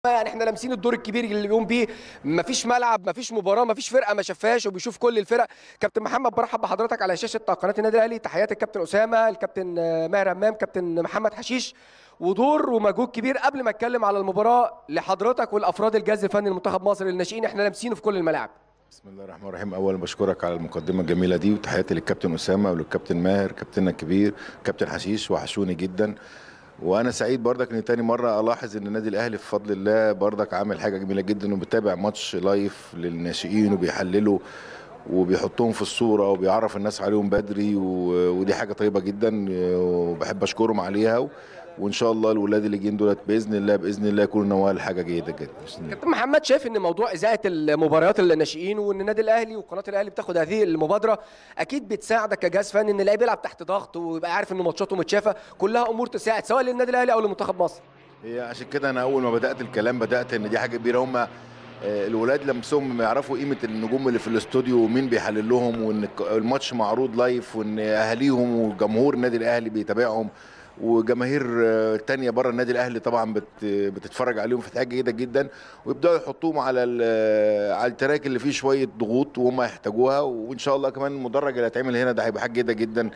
يعني احنا لامسين الدور الكبير اللي بيقوم بيه مفيش ملعب مفيش مباراه مفيش فرقه ما شافهاش وبيشوف كل الفرق كابتن محمد برحب بحضرتك على شاشه قناه النادي الاهلي تحياتي الكابتن اسامه الكابتن ماهر همام كابتن محمد حشيش ودور ومجهود كبير قبل ما اتكلم على المباراه لحضرتك والافراد الجهاز الفني لمنتخب مصر للناشئين احنا لامسينه في كل الملاعب بسم الله الرحمن الرحيم اولا بشكرك على المقدمه الجميله دي وتحياتي للكابتن اسامه وللكابتن ماهر كابتننا الكبير كابتن حشيش وحشوني جدا وانا سعيد بردك ان تاني مره الاحظ ان النادي الاهلي بفضل الله بردك عامل حاجه جميله جدا وبيتابع ماتش لايف للناشئين وبيحللوا وبيحطهم في الصوره وبيعرف الناس عليهم بدري ودي حاجه طيبه جدا وبحب اشكرهم عليها وان شاء الله الولاد اللي جايين دولت باذن الله باذن الله يكونوا نوال حاجه جيده جدا كابتن محمد شايف ان موضوع اذاعه المباريات الناشئين وان النادي الاهلي وقناه الاهلي بتاخد هذه المبادره اكيد بتساعدك كجهاز فني ان اللعيب يلعب تحت ضغط ويبقى عارف ان ماتشاته متشافه كلها امور تساعد سواء للنادي الاهلي او لمنتخب مصر هي عشان كده انا اول ما بدات الكلام بدات ان دي حاجه كبيره هم الولاد لمسهم يعرفوا قيمه النجوم اللي في الاستوديو ومين بيحلل لهم وان الماتش معروض لايف وان اهاليهم وجمهور النادي الاهلي بيتابعهم وجماهير تانية بره النادي الاهلي طبعا بت بتتفرج عليهم في حاجه جيده جدا ويبداوا يحطوهم على على التراك اللي فيه شويه ضغوط وهم يحتاجوها وان شاء الله كمان المدرج اللي هيتعمل هنا ده هيبقى حاجه جيده جدا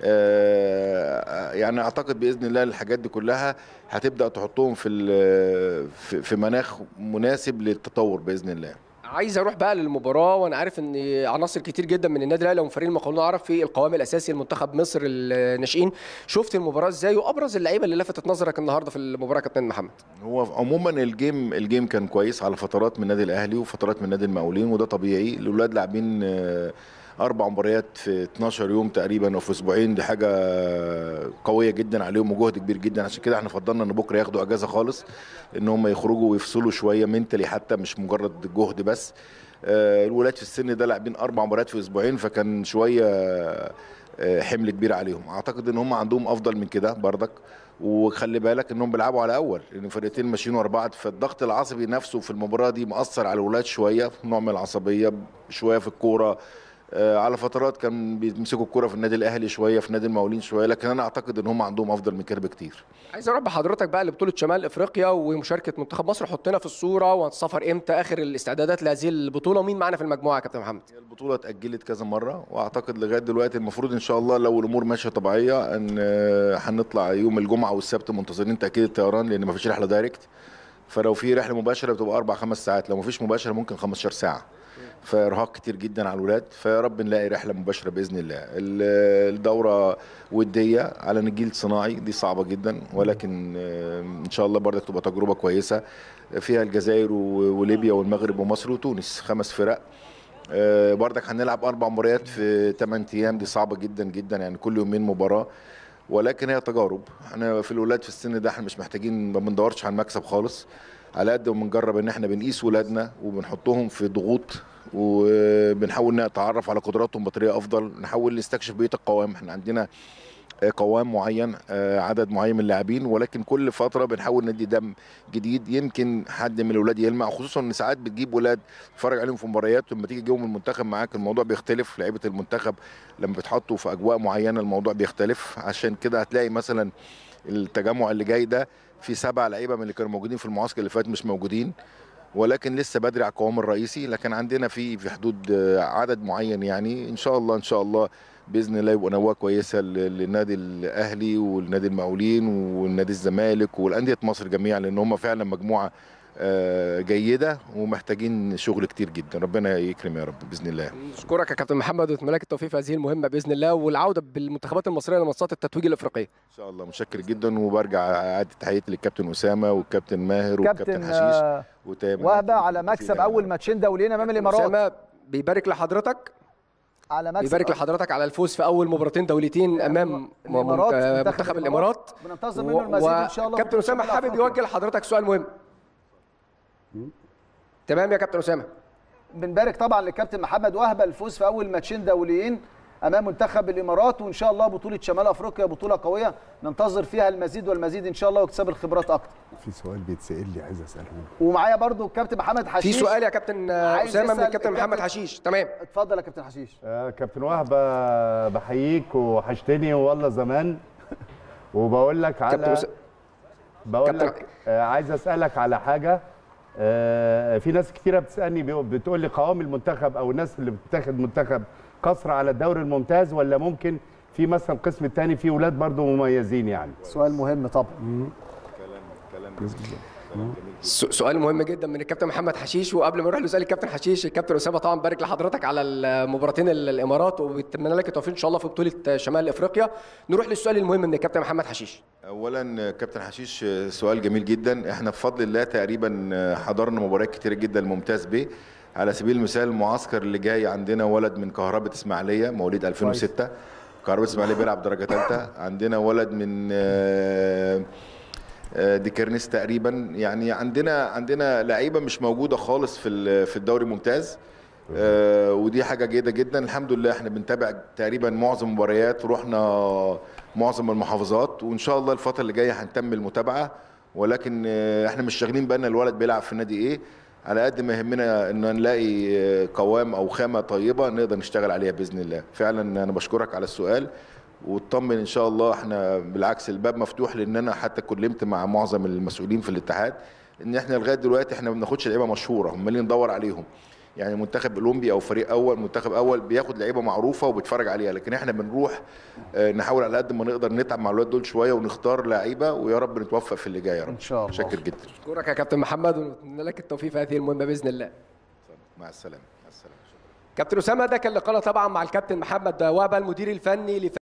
يعني اعتقد باذن الله الحاجات دي كلها هتبدا تحطهم في في مناخ مناسب للتطور باذن الله عايز اروح بقى للمباراه وانا عارف ان عناصر كتير جدا من النادي الاهلي ومن فريق المقاولون العرب في القوام الاساسي لمنتخب مصر الناشئين شفت المباراه ازاي وابرز اللعيبه اللي لفتت نظرك النهارده في المباراه كابتن محمد هو عموما الجيم الجيم كان كويس على فترات من النادي الاهلي وفترات من نادي المقاولين وده طبيعي الاولاد لاعبين اربع مباريات في 12 يوم تقريبا او في اسبوعين دي حاجه قويه جدا عليهم وجهد كبير جدا عشان كده احنا فضلنا ان بكره ياخدوا اجازه خالص ان هم يخرجوا ويفصلوا شويه منتلي حتى مش مجرد جهد بس الولاد في السن ده لاعبين اربع مباريات في اسبوعين فكان شويه حمل كبير عليهم اعتقد ان هم عندهم افضل من كده بردك وخلي بالك انهم بيلعبوا على اول لان فرقتين ماشيين ورا بعض فالضغط العصبي نفسه في المباراه دي مأثر على الولاد شويه نوع من العصبيه شويه في الكوره على فترات كان بيمسكوا الكرة في النادي الاهلي شويه في نادي المقاولين شويه لكن انا اعتقد ان هم عندهم افضل من كده بكتير عايز اروح بحضرتك بقى لبطوله شمال افريقيا ومشاركه منتخب مصر حطنا في الصوره وهنسافر امتى اخر الاستعدادات لهذه البطوله ومين معانا في المجموعه يا كابتن محمد البطوله اتاجلت كذا مره واعتقد لغايه دلوقتي المفروض ان شاء الله لو الامور ماشيه طبيعيه ان هنطلع يوم الجمعه والسبت منتظرين تاكيد الطيران لان ما فيش رحله دايركت فلو في رحله مباشره بتبقى اربع خمس ساعات لو ما فيش مباشره ممكن 15 ساعه فارهاق كتير جدا على الولاد فيا رب نلاقي رحله مباشره باذن الله الدوره وديه على نجيل صناعي دي صعبه جدا ولكن ان شاء الله برضك تبقى تجربه كويسه فيها الجزائر وليبيا والمغرب ومصر وتونس خمس فرق بردك هنلعب اربع مباريات في 8 ايام دي صعبه جدا جدا يعني كل يومين مباراه ولكن هي تجارب احنا في الولاد في السن ده احنا مش محتاجين ما بندورش على المكسب خالص على قد ما بنجرب ان احنا بنقيس ولادنا وبنحطهم في ضغوط وبنحاول نتعرف على قدراتهم بطريقه افضل نحاول نستكشف بقيه القوام احنا عندنا قوام معين عدد معين من اللاعبين ولكن كل فتره بنحاول ندي دم جديد يمكن حد من الاولاد يلمع خصوصا ان ساعات بتجيب ولاد تتفرج عليهم في مباريات ولما تيجي جوهم المنتخب معاك الموضوع بيختلف لعيبه المنتخب لما بيتحطوا في اجواء معينه الموضوع بيختلف عشان كده هتلاقي مثلا التجمع اللي جاي ده في سبع لعيبه من اللي كانوا موجودين في المعسكر اللي فات مش موجودين ولكن لسه بدري على القوام الرئيسي لكن عندنا في في حدود عدد معين يعني ان شاء الله ان شاء الله باذن الله يبقوا نواه كويسه للنادي الاهلي والنادي المقاولين والنادي الزمالك والانديه مصر جميعا لان هم فعلا مجموعه جيده ومحتاجين شغل كتير جدا ربنا يكرم يا رب باذن الله اشكرك يا كابتن محمد واتمنى لك التوفيق في هذه المهمه باذن الله والعوده بالمنتخبات المصريه لمنصات التتويج الافريقيه ان شاء الله متشكر جدا وبرجع اعادة تحياتي للكابتن اسامه والكابتن ماهر والكابتن حشيش وتامر وهبه على مكسب اول ماتشين دوليين امام الامارات اسامه بيبارك لحضرتك على مكسب بيبارك لحضرتك على الفوز في اول مباراتين دوليتين امام الإمارات منتخب الامارات بننتظر منه المزيد ان شاء الله كابتن اسامه حابب يوجه لحضرتك سؤال مهم تمام يا كابتن اسامه بنبارك طبعا للكابتن محمد وهبه الفوز في اول ماتشين دوليين امام منتخب الامارات وان شاء الله بطوله شمال افريقيا بطوله قويه ننتظر فيها المزيد والمزيد ان شاء الله واكتساب الخبرات اكتر في سؤال بيتسال لي عايز اساله ومعايا برضو الكابتن محمد حشيش في سؤال يا كابتن اسامه من الكابتن محمد حشيش تمام اتفضل يا كابتن حشيش آه كابتن وهبه بحييك وحشتني والله زمان وبقول لك على كابتن بقول لك آه عايز اسالك على حاجه آه، في ناس كتيره بتسالني بيقول- بتقول لي قوام المنتخب او الناس اللي بتتاخد منتخب قصر على الدوري الممتاز ولا ممكن في مثلا القسم الثاني فيه ولاد برضو مميزين يعني سؤال مهم طبعا س- سؤال مهم جدا من الكابتن محمد حشيش وقبل ما نروح لسؤال الكابتن حشيش الكابتن اسامه طبعا بارك لحضرتك على المباراتين ال- الامارات وبتمنى لك التوفيق ان شاء الله في بطوله شمال افريقيا نروح للسؤال المهم من الكابتن محمد حشيش اولا كابتن حشيش سؤال جميل جدا احنا بفضل الله تقريبا حضرنا مباريات كتيره جدا الممتاز ب على سبيل المثال المعسكر اللي جاي عندنا ولد من كهرباء اسماعيليه مواليد 2006 كهرباء اسماعيليه بيلعب درجه ثالثه عندنا ولد من آه، آه، ديكرنس تقريبا يعني عندنا عندنا لعيبه مش موجوده خالص في ال- في الدوري الممتاز آه، ودي حاجه جيده جدا الحمد لله احنا بنتابع تقريبا معظم المباريات ورحنا معظم المحافظات وان شاء الله الفتره اللي جايه هنتم المتابعه ولكن آه، احنا مش شاغلين بالنا الولد بيلعب في نادي ايه على قد ما يهمنا ان نلاقي آه، قوام او خامه طيبه نقدر نشتغل عليها باذن الله فعلا انا بشكرك على السؤال واطمن ان شاء الله احنا بالعكس الباب مفتوح لان انا حتى كلمت مع معظم المسؤولين في الاتحاد ان احنا لغايه دلوقتي احنا ما بناخدش لعيبه مشهوره هم اللي ندور عليهم يعني منتخب اولمبي او فريق اول منتخب اول بياخد لعيبه معروفه وبيتفرج عليها لكن احنا بنروح آه، نحاول على قد ما نقدر نتعب مع الولاد دول شويه ونختار لعيبه ويا رب نتوفق في اللي جاي يا رب إن شاء الله. شاكر جدا اشكرك يا كابتن محمد ونتمنى لك التوفيق في هذه المهمه باذن الله مع السلامه مع السلامه كابتن اسامه ده كان لقاءنا طبعا مع الكابتن محمد وهبه المدير الفني